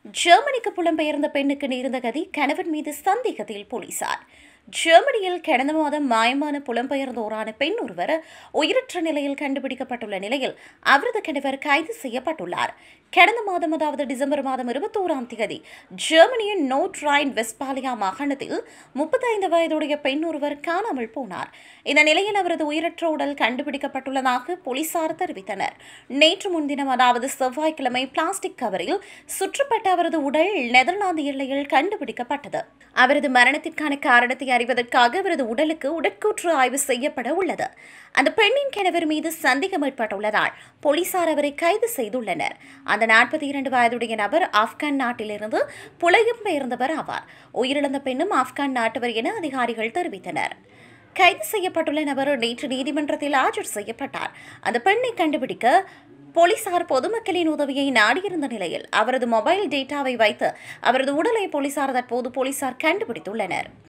ஜெர்மனிக்கு புலம்பெயர்ந்த பெண்ணுக்கு நேர்ந்த கதி கணவன் மீது சந்தேகத்தில் போலீசார் ஜெர்மனியில் கடந்த மாதம் மாயமான புலம்பெயர்ந்தோரான பெண் ஒருவர் உயிரற்ற நிலையில் கண்டுபிடிக்கப்பட்டுள்ள நிலையில் அவரது கணவர் கைது செய்யப்பட்டுள்ளார் கடந்த மாதம் அதாவது டிசம்பர் மாதம் இருபத்தோராம் தேதி ஜெர்மனியின் நோட் ரைன் வெஸ்பாலியா மாகாணத்தில் முப்பத்தைந்து வயதுடைய பெண் ஒருவர் காணாமல் போனார் இந்த நிலையில் அவரது உயிரற்ற உடல் கண்டுபிடிக்கப்பட்டுள்ளதாக போலீசார் தெரிவித்தனர் நேற்று முன்தினம் அதாவது செவ்வாய்க்கிழமை பிளாஸ்டிக் கவரில் சுற்றப்பட்ட அவரது உடல் நெதர்லாந்து எல்லையில் கண்டுபிடிக்கப்பட்டது அவரது மரணத்திற்கான காரணத்தை அறிவதற்காக அவரது உடலுக்கு உடற்கூற்று ஆய்வு செய்யப்பட உள்ளது அந்த பெண்ணின் கணவர் மீது சந்தேகம் ஏற்பட்டுள்ளதால் போலீசார் அவரை கைது செய்துள்ளனர் அந்த நாற்பத்தி இரண்டு வயதுடைய நபர் ஆப்கான் நாட்டிலிருந்து புலயம் பெயர்ந்தவர் ஆவார் உயிரிழந்த பெண்ணும் ஆப்கான் நாட்டவர் என அதிகாரிகள் தெரிவித்தனர் கைது செய்யப்பட்டுள்ள நபர் நேற்று நீதிமன்றத்தில் ஆஜர் செய்யப்பட்டார் அந்த பெண்ணை கண்டுபிடிக்க போலீசார் பொதுமக்களின் உதவியை நாடியிருந்த நிலையில் அவரது மொபைல் டேட்டாவை வைத்து அவரது உடலை போலீசார் தற்போது போலீசார் கண்டுபிடித்துள்ளனர்